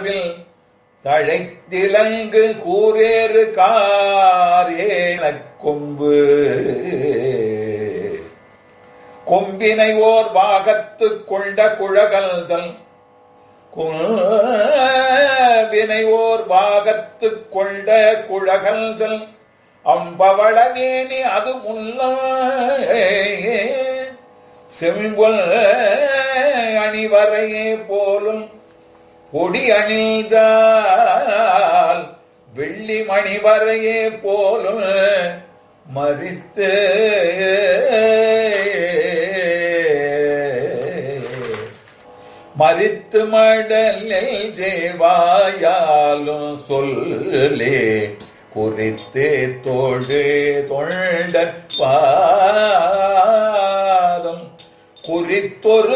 மார்பில் தழைத்திலங்கு கூரேறு காரேனக் கொம்பு கொம்பினை ஓர் பாகத்து கொண்ட குழகல்தல் கொம்பினை ஓர் பாகத்து கொண்ட குழகல்தல் அம்பவளவேணி அது முல்ல செம்பொல் அணிவரையே போலும் பொடி அணிந்தால் வெள்ளி மணிவரையே போலும் மறித்து மறித்து மடலில் ஜேவாயாலும் சொல்லே குறித்தே தோடு தொண்ட பாதம் குறித்தொரு